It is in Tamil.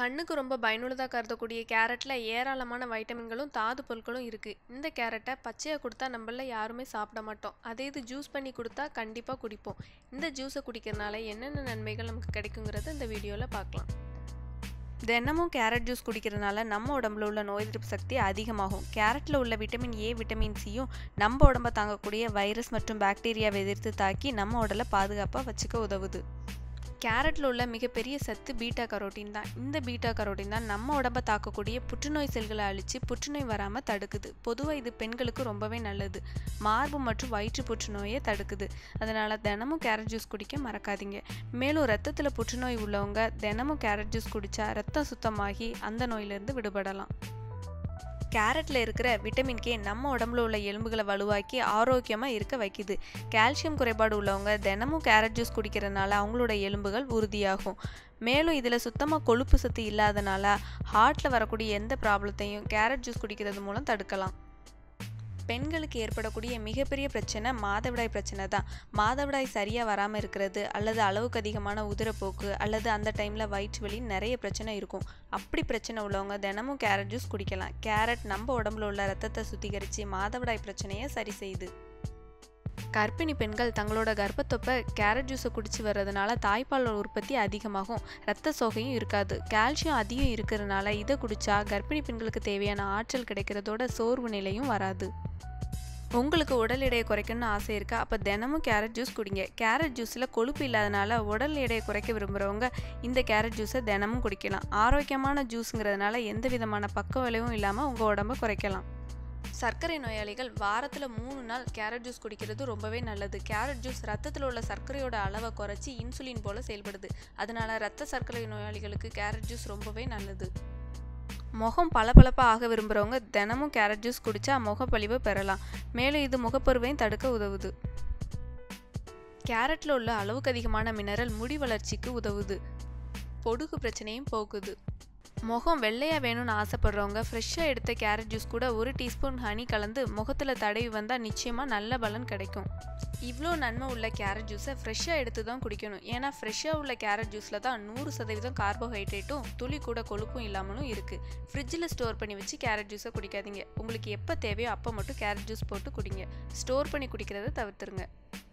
கண்ணுக்கு ரொம்ப பயனுள்ளதாக கருதக்கூடிய கேரட்டில் ஏராளமான வைட்டமின்களும் தாது பொருட்களும் இருக்குது இந்த கேரட்டை பச்சையாக கொடுத்தா நம்மள யாருமே சாப்பிட மாட்டோம் அதே இது ஜூஸ் பண்ணி கொடுத்தா கண்டிப்பாக குடிப்போம் இந்த ஜூஸை குடிக்கிறதுனால என்னென்ன நன்மைகள் நமக்கு கிடைக்குங்கிறத இந்த வீடியோவில் பார்க்கலாம் தினமும் கேரட் ஜூஸ் குடிக்கிறதுனால நம்ம உடம்புல உள்ள நோய் எதிர்ப்பு சக்தி அதிகமாகும் கேரட்டில் உள்ள விட்டமின் ஏ விட்டமின் சியும் நம்ம உடம்ப தாங்கக்கூடிய வைரஸ் மற்றும் பாக்டீரியாவை எதிர்த்து தாக்கி நம்ம உடலை பாதுகாப்பாக வச்சுக்க உதவுது கேரட்டில் உள்ள மிகப்பெரிய சத்து பீட்டா கரோட்டின் தான் இந்த பீட்டா கரோட்டின் தான் நம்ம உடம்ப தாக்கக்கூடிய புற்றுநோய் செல்களை அழித்து புற்றுநோய் வராமல் தடுக்குது பொதுவாக இது பெண்களுக்கு ரொம்பவே நல்லது மார்பு மற்றும் வயிற்று புற்றுநோயை தடுக்குது அதனால் தினமும் கேரட் ஜூஸ் குடிக்க மறக்காதீங்க மேலும் ரத்தத்தில் புற்றுநோய் உள்ளவங்க தினமும் கேரட் ஜூஸ் குடித்தா ரத்தம் சுத்தமாகி அந்த நோயிலிருந்து விடுபடலாம் கேரட்டில் இருக்கிற விட்டமின் கே நம்ம உடம்புல உள்ள எலும்புகளை வலுவாக்கி ஆரோக்கியமாக இருக்க வைக்குது கால்சியம் குறைபாடு உள்ளவங்க தினமும் கேரட் ஜூஸ் குடிக்கிறதுனால அவங்களோட எலும்புகள் உறுதியாகும் மேலும் இதில் சுத்தமாக கொழுப்பு சத்து இல்லாதனால ஹார்ட்டில் வரக்கூடிய எந்த ப்ராப்ளத்தையும் கேரட் ஜூஸ் குடிக்கிறது மூலம் தடுக்கலாம் பெண்களுக்கு ஏற்படக்கூடிய மிகப்பெரிய பிரச்சனை மாதவிடாய் பிரச்சனை தான் மாதவிடாய் சரியாக வராமல் இருக்கிறது அல்லது அளவுக்கு அதிகமான உதிரப்போக்கு அல்லது அந்த டைமில் வயிற்று வலி நிறைய பிரச்சனை இருக்கும் அப்படி பிரச்சனை உள்ளவங்க தினமும் கேரட் ஜூஸ் குடிக்கலாம் கேரட் நம்ம உடம்புல உள்ள ரத்தத்தை சுத்திகரித்து மாதவிடாய் பிரச்சனையை சரி செய்யுது கர்ப்பிணி பெண்கள் தங்களோட கர்ப்பத்தொப்பை கேரட் ஜூஸை குடிச்சு வர்றதுனால தாய்ப்பால் உற்பத்தி அதிகமாகும் ரத்த சோகையும் இருக்காது கால்சியம் அதிகம் இருக்கிறதுனால இதை குடிச்சா கர்ப்பிணி பெண்களுக்கு தேவையான ஆற்றல் கிடைக்கிறதோட சோர்வு நிலையும் வராது உங்களுக்கு உடல் எடையை குறைக்கணும்னு ஆசை இருக்கா அப்போ தினமும் கேரட் ஜூஸ் குடிங்க கேரட் ஜூஸில் கொழுப்பு இல்லாதனால உடல் எடையை குறைக்க விரும்புகிறவங்க இந்த கேரட் ஜூஸை தினமும் குடிக்கலாம் ஆரோக்கியமான ஜூஸுங்கிறதுனால எந்த விதமான பக்க விளைவும் இல்லாமல் உங்கள் உடம்பை குறைக்கலாம் சர்க்கரை நோயாளிகள் வாரத்தில் மூணு நாள் கேரட் ஜூஸ் குடிக்கிறது ரொம்பவே நல்லது கேரட் ஜூஸ் ரத்தத்தில் உள்ள சர்க்கரையோட அளவை குறைச்சி இன்சுலின் போல செயல்படுது அதனால ரத்த சர்க்கரை நோயாளிகளுக்கு கேரட் ஜூஸ் ரொம்பவே நல்லது முகம் பளபளப்பாக ஆக விரும்புகிறவங்க தினமும் கேரட் ஜூஸ் குடித்தா முகப்பொலிவை பெறலாம் மேலும் இது முகப்பருவையும் தடுக்க உதவுது கேரட்டில் உள்ள அளவுக்கு அதிகமான மினரல் முடி வளர்ச்சிக்கு உதவுது பொடுகு பிரச்சனையும் போக்குது முகம் வெள்ளையாக வேணும்னு ஆசைப்படுறவங்க ஃப்ரெஷ்ஷாக எடுத்த கேரட் ஜூஸ் கூட ஒரு டீஸ்பூன் ஹனி கலந்து முகத்தில் தடவி வந்தால் நிச்சயமாக நல்ல பலன் கிடைக்கும் இவ்வளோ நன்மை உள்ள கேரட் ஜூஸை ஃப்ரெஷ்ஷாக எடுத்து தான் குடிக்கணும் ஏன்னா ஃப்ரெஷ்ஷாக உள்ள கேரட் ஜூஸில் தான் நூறு சதவீதம் கார்போஹைட்ரேட்டும் துளி கூட கொழுப்பும் இல்லாமலும் இருக்குது ஃப்ரிட்ஜில் ஸ்டோர் பண்ணி வச்சு கேரட் ஜூஸை குடிக்காதீங்க உங்களுக்கு எப்போ தேவையோ அப்போ மட்டும் கேரட் ஜூஸ் போட்டு குடிங்க ஸ்டோர் பண்ணி குடிக்கிறத தவிர்த்துருங்க